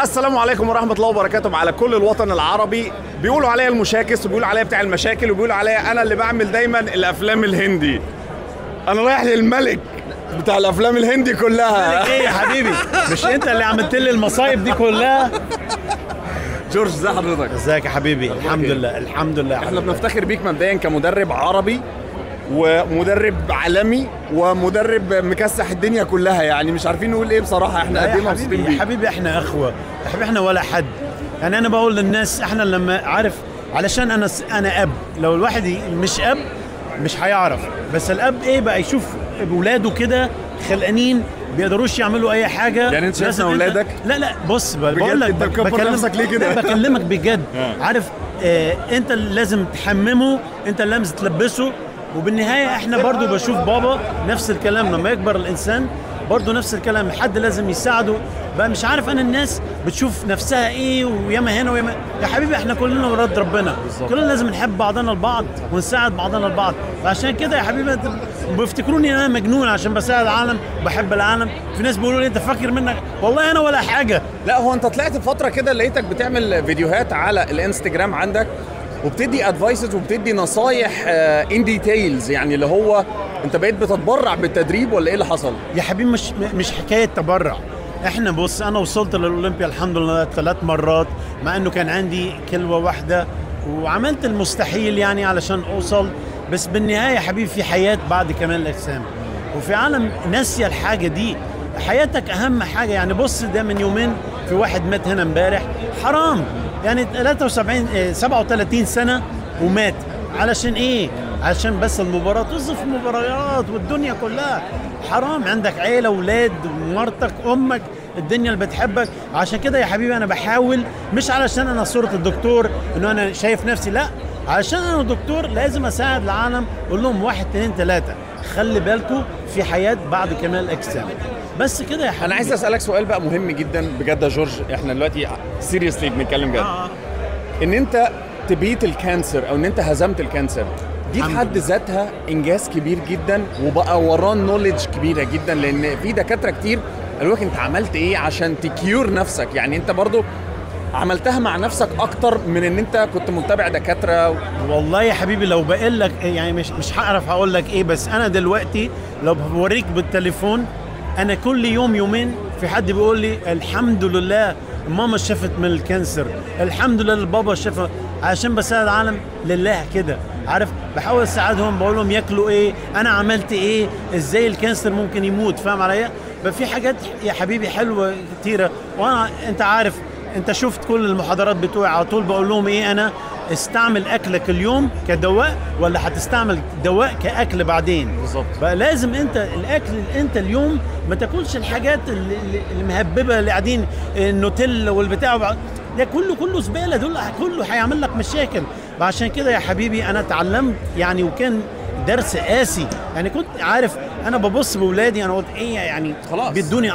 السلام عليكم ورحمة الله وبركاته على كل الوطن العربي بيقولوا عليا المشاكس وبيقولوا عليا بتاع المشاكل وبيقولوا عليا أنا اللي بعمل دايما الأفلام الهندي أنا رايح للملك بتاع الأفلام الهندي كلها ايه يا حبيبي مش انت اللي عملت لي المصايب دي كلها جورج ازي حضرتك ازيك يا حبيبي الحمد إيه؟ لله الحمد لله يا احنا حبيبي. بنفتخر بيك مبدئيا كمدرب عربي ومدرب عالمي ومدرب مكسح الدنيا كلها يعني مش عارفين نقول ايه بصراحة احنا قد ايه يا مبسوطين حبيبي يا بيك حبيبي احنا اخوه يا حبيبي احنا ولا حد يعني انا بقول للناس احنا لما عارف علشان انا س- انا اب لو الواحد ي- مش اب مش هيعرف بس الاب ايه بقى يشوف اولاده كده خلقانين بيقدروش يعملوا اي حاجه يعني أنت شايفنا لازم أولادك؟ لا لا بص ب- بقول لك أنت مكبر نفسك ليه كده؟ لا بكلمك بجد آه. عارف اه انت اللي لازم تحممه انت اللي لازم تلبسه وبالنهايه احنا برضو بشوف بابا نفس الكلام لما يكبر الانسان برضو نفس الكلام حد لازم يساعده بقى مش عارف انا الناس بتشوف نفسها ايه وياما هنا وياما يا حبيبي احنا كلنا ولاد ربنا كلنا لازم نحب بعضنا البعض ونساعد بعضنا البعض عشان كده يا حبيبي أنت- بيفتكروني انا مجنون عشان بساعد العالم بحب العالم في ناس بيقولوا لي انت فاكر منك والله انا ولا حاجه لا هو انت طلعت فتره كده لقيتك بتعمل فيديوهات على الانستجرام عندك وبتدي ادفايسز وبتدي نصايح ان ديتيلز يعني اللي هو انت بقيت بتتبرع بالتدريب ولا ايه اللي حصل؟ يا حبيبي مش مش حكايه تبرع احنا بص انا وصلت للاولمبيا الحمد لله ثلاث مرات مع انه كان عندي كلوه واحده وعملت المستحيل يعني علشان اوصل بس بالنهايه يا حبيبي في حياه بعد كمال الاجسام وفي عالم ناسيه الحاجه دي حياتك اهم حاجه يعني بص ده من يومين في واحد مات هنا امبارح حرام يعني 73 آه، 37 سنه ومات علشان ايه علشان بس المباراة تصف مباريات والدنيا كلها حرام عندك عيلة ولاد مرتك أمك الدنيا اللي بتحبك عشان كده يا حبيبي أنا بحاول مش علشان أنا صورة الدكتور إنه أنا شايف نفسي لا علشان أنا دكتور لازم أساعد العالم أقول لهم واحد اتنين تلاتة خلي بالكم في حياة بعد كمال الأجسام بس كده يا حبيبي انا عايز اسالك سؤال بقى مهم جدا بجد يا جورج احنا دلوقتي سيريسلي بنتكلم جد آه. ان انت تبيت الكانسر او ان انت هزمت الكانسر دي في الحمد حد لله. ذاتها انجاز كبير جدا وبقى وراه نوليدج كبيره جدا لان في دكاتره كتير قالوا لك انت عملت ايه عشان تكيور نفسك يعني انت برضو عملتها مع نفسك اكتر من ان انت كنت متابع دكاتره والله يا حبيبي لو بقول لك يعني مش مش هعرف اقول لك ايه بس انا دلوقتي لو بوريك بالتليفون انا كل يوم يومين في حد بيقول لي الحمد لله ماما شفت من الكانسر الحمد لله بابا شفى عشان بساعد العالم لله كده عارف بحاول اساعدهم بقول لهم ياكلوا ايه انا عملت ايه ازاي الكانسر ممكن يموت فاهم عليا ففي حاجات يا حبيبي حلوه كتيره وانا انت عارف انت شفت كل المحاضرات بتوعي على طول بقول لهم ايه انا استعمل اكلك اليوم كدواء ولا هتستعمل دواء كاكل بعدين بالظبط. بقى لازم انت الاكل اللي انت اليوم ما تاكلش الحاجات اللي- اللي- المهببه اللي قاعدين النوتيلا والبتاع وبع- ده كله كله زباله دول كله هيعمل لك مشاكل عشان كده يا حبيبي انا اتعلمت يعني وكان درس قاسي يعني كنت عارف انا ببص باولادي انا قلت ايه يعني خلاص. بيدوني 10%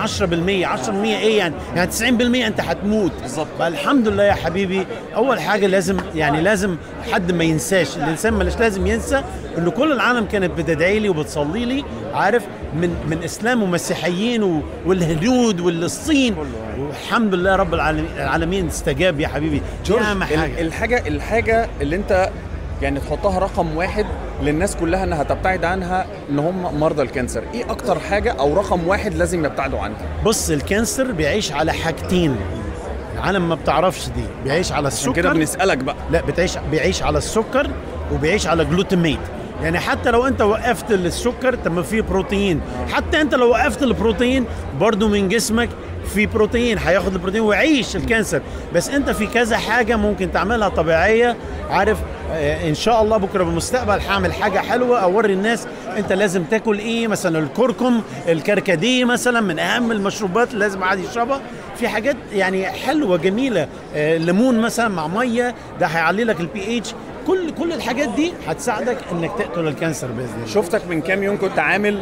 10% ايه يعني يعني 90% انت هتموت بالظبط. بقى الحمد لله يا حبيبي اول حاجه لازم يعني لازم حد ما ينساش الانسان مش لازم ينسى انه كل العالم كانت بتدعي لي وبتصلي لي عارف من من اسلام ومسيحيين و- والهنود والصين والحمد لله رب العالمين العالمين استجاب يا حبيبي دي جورج اهم ال- حاجه الحاجه الحاجه اللي انت يعني تحطها رقم واحد للناس كلها انها تبتعد عنها ان هم مرضى الكانسر ايه اكتر حاجه او رقم واحد لازم يبتعدوا عنها بص الكانسر بيعيش على حاجتين العالم ما بتعرفش دي بيعيش على عشان كده السكر بنسالك بقى لا بتعيش بيعيش على السكر وبيعيش على جلوتاميت يعني حتى لو انت وقفت السكر طب ما في بروتين حتى انت لو وقفت البروتين برضو من جسمك في بروتين هياخد البروتين ويعيش الكانسر بس انت في كذا حاجه ممكن تعملها طبيعيه عارف آه، ان شاء الله بكره بالمستقبل هعمل حاجه حلوه اوري الناس انت لازم تاكل ايه مثلا الكركم الكركديه مثلا من اهم المشروبات اللي لازم عادي يشربها في حاجات يعني حلوه جميله آه، ليمون مثلا مع ميه ده هيعلي لك البي اتش كل كل الحاجات دي هتساعدك انك تقتل الكانسر باذن الله شفتك من كام يوم كنت عامل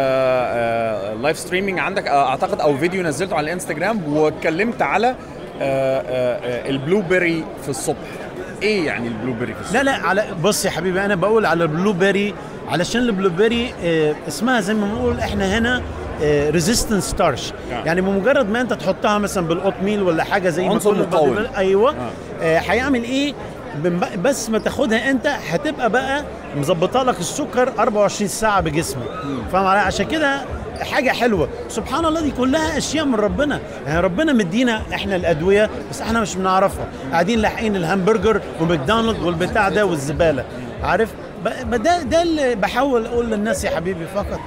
لايف ستريمينج عندك آه، اعتقد او فيديو نزلته على الانستجرام واتكلمت على آه، آه، آه، البلو بيري في الصبح ايه يعني البلو بيري في الصبح لا لا على بص يا حبيبي انا بقول على البلو بيري علشان البلو بيري آه، اسمها زي ما بنقول احنا هنا ريزيستنس ستارش آه. يعني بمجرد ما انت تحطها مثلا بالقط ميل ولا حاجه زي ما عنصر كل مقاوم. البادي- ايوه آه. آه، هيعمل ايه بم- بس ما تاخدها انت هتبقى بقى مظبطه لك السكر 24 ساعه بجسمك فاهم علي عشان كده حاجه حلوه سبحان الله دي كلها اشياء من ربنا يعني ربنا مدينا احنا الادويه بس احنا مش بنعرفها قاعدين لاحقين الهامبرجر وماكدونالد والبتاع ده والزباله عارف ب- ب- ده ده اللي بحاول اقول للناس يا حبيبي فقط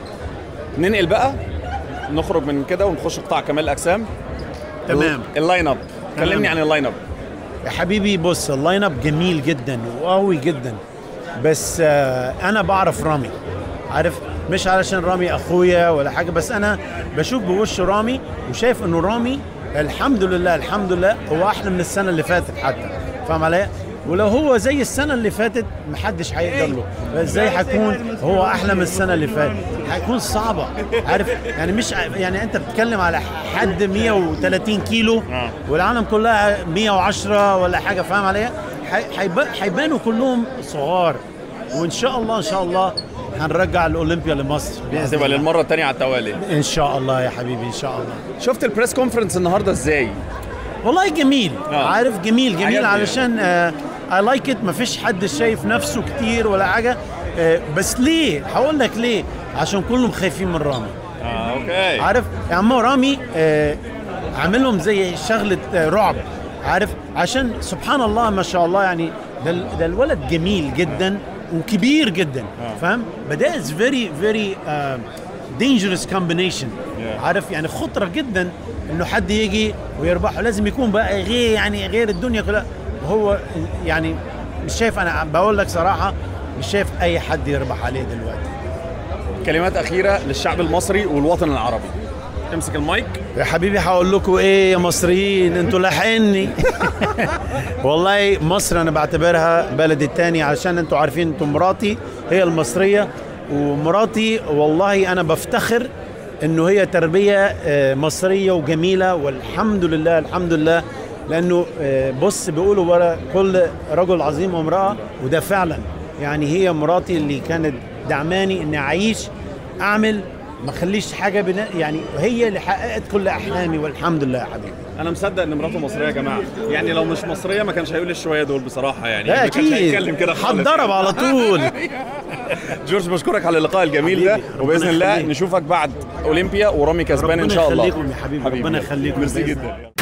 ننقل بقى نخرج من كده ونخش قطاع كمال الاجسام تمام اللاين اب كلمني تمام. عن اللاين اب يا حبيبي بص اللاين اب جميل جدا وقوي جدا بس آه انا بعرف رامي عارف مش علشان رامي اخويا ولا حاجه بس انا بشوف بوش رامي وشايف انه رامي الحمد لله الحمد لله هو احلى من السنه اللي فاتت حتى فاهم علي ولو هو زي السنه اللي فاتت محدش هيقدر له ازاي هيكون هو احلى من السنه اللي فاتت هيكون صعبه عارف يعني مش يعني انت بتتكلم على حد 130 كيلو آه. والعالم كلها 110 ولا حاجه فاهم عليا هي- هيب- هيبانوا كلهم صغار وان شاء الله ان شاء الله هنرجع الاولمبيا لمصر باذن هتبقى الله للمره الثانيه على التوالي ان شاء الله يا حبيبي ان شاء الله شفت البريس كونفرنس النهارده ازاي والله جميل آه. عارف جميل عجبني جميل علشان اي لايك ات مفيش حد شايف نفسه كتير ولا حاجه آه بس ليه هقول لك ليه عشان كلهم خايفين من رامي اه اوكي عارف يا عم رامي آه عاملهم زي شغله آه رعب عارف عشان سبحان الله ما شاء الله يعني ده, ال- ده الولد جميل جدا وكبير جدا آه. فاهم بدا از فيري فيري دينجرس كومبينيشن Yeah. عارف يعني خطره جدا انه حد يجي ويربحه لازم يكون بقى غير يعني غير الدنيا كلها وهو يعني مش شايف انا بقول لك صراحه مش شايف اي حد يربح عليه دلوقتي كلمات اخيره للشعب المصري والوطن العربي امسك المايك يا حبيبي هقول لكم ايه يا مصريين انتوا لاحقيني والله مصر انا بعتبرها بلدي التاني علشان انتوا عارفين انتوا مراتي هي المصريه ومراتي والله انا بفتخر انه هي تربيه آه، مصريه وجميله والحمد لله الحمد لله لانه آه، بص بيقولوا ورا كل رجل عظيم وامراه وده فعلا يعني هي مراتي اللي كانت دعماني اني اعيش اعمل ما خليش حاجه بنا يعني هي اللي حققت كل احلامي والحمد لله يا حبيبي انا مصدق ان مراته مصريه يا جماعه يعني لو مش مصريه ما كانش هيقول الشويه دول بصراحه يعني لا ما كانش اكيد هيتكلم كده خالص هتضرب على طول جورج بشكرك على اللقاء الجميل ده حبيبي، ربنا وباذن الله يخليك. نشوفك بعد اولمبيا ورامي كسبان ان ربنا شاء الله يخليكم يا حبيبي، ربنا يخليكم ميرسي بإذن جدا